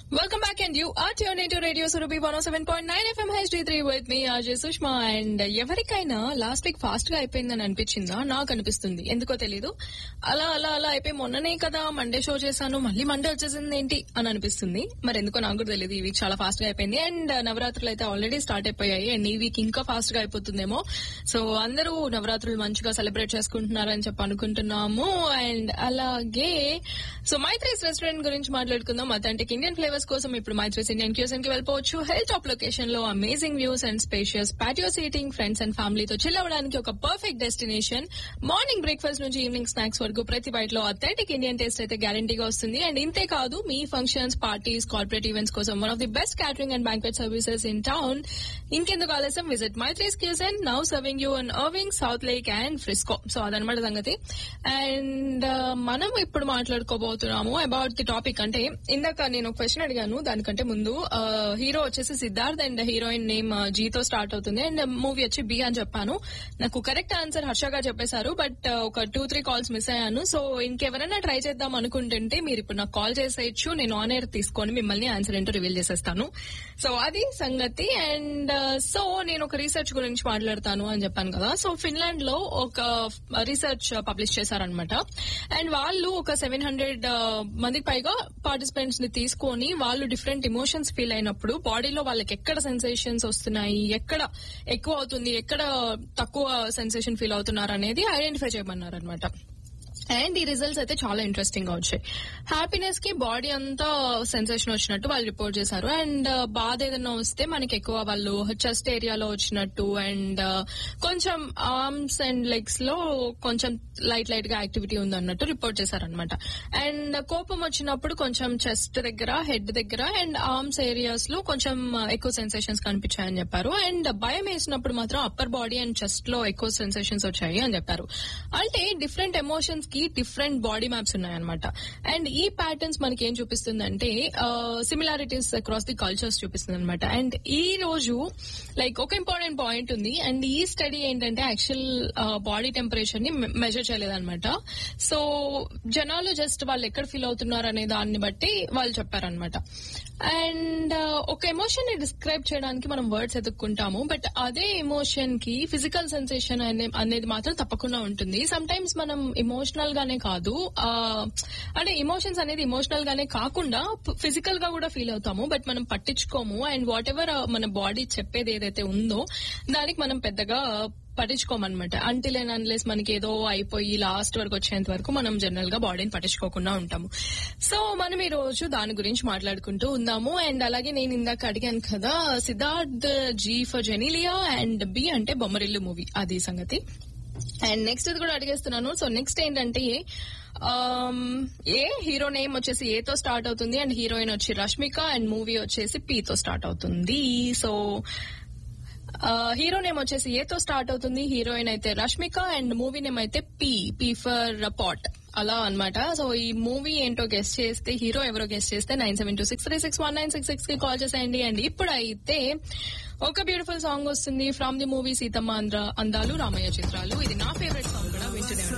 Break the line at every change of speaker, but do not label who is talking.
Welcome back and you are tuned into Radio Surabhi 107.9 FM HD3 with me Ajay Sushma and ఎవరికైనా last week fast గా అయిపోయిందని అనిపించిందా నాకు అనిపిస్తుంది ఎందుకో తెలీదు అలా అలా అలా అయిపోయి మొన్ననే కదా మండే షో చేశాను మళ్ళీ మండే వచ్చేసింది ఏంటి అని అనిపిస్తుంది మరి ఎందుకో నాకు కూడా తెలియదు ఈ వీక్ చాలా ఫాస్ట్ గా అయిపోయింది అండ్ నవరాత్రులు అయితే ఆల్రెడీ స్టార్ట్ అయిపోయాయి అండ్ ఈ వీక్ ఇంకా ఫాస్ట్ గా అయిపోతుందేమో సో అందరూ నవరాత్రులు మంచిగా సెలబ్రేట్ చేసుకుంటున్నారని చెప్పి అనుకుంటున్నాము అండ్ అలాగే సో మైత్రీస్ రెస్టారెంట్ గురించి మాట్లాడుకుందాం అథెంటిక్ ఇండియన్ ఫ్లేవర్స్ కోసం ఇప్పుడు మైత్రీస్ ఇండియన్ క్యూజన్ కి వెళ్ళిపోవచ్చు హెల్త్ టాప్ లొకేషన్ లో amazing views and spacious patio seating friends and ఫ్యామిలీతో చిల్ అవ్వడానికి ఒక పర్ఫెక్ట్ డెస్టినేషన్ మార్నింగ్ బ్రేక్ఫాస్ట్ నుంచి ఈవినింగ్ స్నాక్స్ వరకు ప్రతి బైట్ లో అథెంటిక్ ఇండియన్ టేస్ట్ అయితే గ్యారంటీగా వస్తుంది అండ్ ఇంతే కాదు మీ ఫంక్షన్స్ పార్టీస్ కార్పొరేట్ ఈవెంట్స్ కోసం one of the best catering and banquet services in town ఇంకెందుకు ఆలస్యం visit Maitri's cuisine now serving you in Irving South Lake and Frisco so అదనమాట సంగతి అండ్ మనం ఇప్పుడు మాట్లాడుకోబోతున్నాము అబౌట్ ది టాపిక్ అంటే ఇందాక నేను ఒక క్వశ్చన్ అడిగాను దానికంటే ముందు హీరో వచ్చేసి సిద్ధార్థ్ అండ్ హీరోయిన్ నేమ్ జీతో స్టార్ట్ అవుతుంది అండ్ మూవీ వచ్చి బి అని చెప్పాను నాకు కరెక్ట్ ఆన్సర్ హర్షగా చెప్పేశారు బట్ ఒక టూ త్రీ కాల్స్ మిస్ అయ్యాను సో ఇంకెవరైనా ట్రై చేద్దాం అనుకుంటుంటే మీరు ఇప్పుడు నాకు కాల్ చేసేయచ్చు నేను ఆన్ ఎయిర్ తీసుకొని మిమ్మల్ని ఆన్సర్ ఏంటో రివీల్ చేసేస్తాను సో అది సంగతి అండ్ సో నేను ఒక రీసెర్చ్ గురించి మాట్లాడతాను అని చెప్పాను కదా సో ఫిన్లాండ్ లో ఒక రీసెర్చ్ పబ్లిష్ చేశారనమాట అండ్ వాళ్ళు ఒక సెవెన్ హండ్రెడ్ మందికి పైగా పార్టిసిపెంట్స్ ని తీసుకొని వాళ్ళు డిఫరెంట్ ఇమోషన్స్ ఫీల్ అయినప్పుడు బాడీలో వాళ్ళకి ఎక్కడ సెన్సేషన్స్ వస్తున్నాయి ఎక్కడ ఎక్కువ అవుతుంది ఎక్కడ తక్కువ సెన్సేషన్ ఫీల్ అవుతున్నారు అనేది ఐడెంటిఫై చేయమన్నారు అనమాట అండ్ ఈ రిజల్ట్స్ అయితే చాలా ఇంట్రెస్టింగ్ గా వచ్చాయి హ్యాపీనెస్ కి బాడీ అంతా సెన్సేషన్ వచ్చినట్టు వాళ్ళు రిపోర్ట్ చేశారు అండ్ బాధ ఏదైనా వస్తే మనకి ఎక్కువ వాళ్ళు చెస్ట్ ఏరియాలో వచ్చినట్టు అండ్ కొంచెం ఆర్మ్స్ అండ్ లెగ్స్ లో కొంచెం లైట్ లైట్ గా యాక్టివిటీ ఉంది అన్నట్టు రిపోర్ట్ చేశారనమాట అండ్ కోపం వచ్చినప్పుడు కొంచెం చెస్ట్ దగ్గర హెడ్ దగ్గర అండ్ ఆర్మ్స్ ఏరియాస్ లో కొంచెం ఎక్కువ సెన్సేషన్స్ కనిపించాయని చెప్పారు అండ్ భయం వేసినప్పుడు మాత్రం అప్పర్ బాడీ అండ్ చెస్ట్ లో ఎక్కువ సెన్సేషన్స్ వచ్చాయి అని చెప్పారు అంటే డిఫరెంట్ ఎమోషన్స్ కి డిఫరెంట్ బాడీ మ్యాప్స్ ఉన్నాయన్నమాట అండ్ ఈ ప్యాటర్న్స్ మనకి ఏం చూపిస్తుందంటే సిమిలారిటీస్ అక్రాస్ ది కల్చర్స్ చూపిస్తుంది అనమాట అండ్ ఈ రోజు లైక్ ఒక ఇంపార్టెంట్ పాయింట్ ఉంది అండ్ ఈ స్టడీ ఏంటంటే యాక్చువల్ బాడీ టెంపరేచర్ ని మెజర్ చేయలేదన్నమాట సో జనాలు జస్ట్ వాళ్ళు ఎక్కడ ఫీల్ అవుతున్నారు అనే దాన్ని బట్టి వాళ్ళు చెప్పారనమాట అండ్ ఒక ఎమోషన్ ని డిస్క్రైబ్ చేయడానికి మనం వర్డ్స్ ఎదుక్కుంటాము బట్ అదే ఎమోషన్ కి ఫిజికల్ సెన్సేషన్ అనేది మాత్రం తప్పకుండా ఉంటుంది సమ్ టైమ్స్ మనం ఇమోషనల్ గానే కాదు అంటే ఎమోషన్స్ అనేది ఇమోషనల్ గానే కాకుండా ఫిజికల్ గా కూడా ఫీల్ అవుతాము బట్ మనం పట్టించుకోము అండ్ వాట్ ఎవర్ మన బాడీ చెప్పేది ఏదైతే ఉందో దానికి మనం పెద్దగా పట్టించుకోమన్నమాట అంటిల్ అండ్ అన్లెస్ మనకి ఏదో అయిపోయి లాస్ట్ వరకు వచ్చేంత వరకు మనం జనరల్ గా బాడీని పట్టించుకోకుండా ఉంటాము సో మనం ఈ రోజు దాని గురించి మాట్లాడుకుంటూ ఉందాము అండ్ అలాగే నేను ఇందాక అడిగాను కదా Siddharth ji for Genelia and B అంటే బొమ్మరిల్లు మూవీ అది సంగతి అండ్ నెక్స్ట్ ఇది కూడా అడిగేస్తున్నాను సో నెక్స్ట్ ఏంటంటే ఏ హీరో నేమ్ వచ్చేసి ఏతో స్టార్ట్ అవుతుంది అండ్ హీరోయిన్ వచ్చి రష్మిక అండ్ మూవీ వచ్చేసి పీతో స్టార్ట్ అవుతుంది సో హీరో నేమ్ వచ్చేసి ఏతో స్టార్ట్ అవుతుంది హీరోయిన్ అయితే రష్మిక అండ్ మూవీ నేమ్ అయితే పీ పీ ఫర్ పాట్ అలా అనమాట సో ఈ మూవీ ఏంటో గెస్ట్ చేస్తే హీరో ఎవరో గెస్ట్ చేస్తే nine seven two six three six one nine six six కి కాల్ చేసేయండి అండ్ ఇప్పుడైతే ఒక బ్యూటిఫుల్ సాంగ్ వస్తుంది from the movie Seethamma Andalu Ramayya చిత్రాలు ఇది నా ఫేవరెట్ సాంగ్ కూడా వింటూనే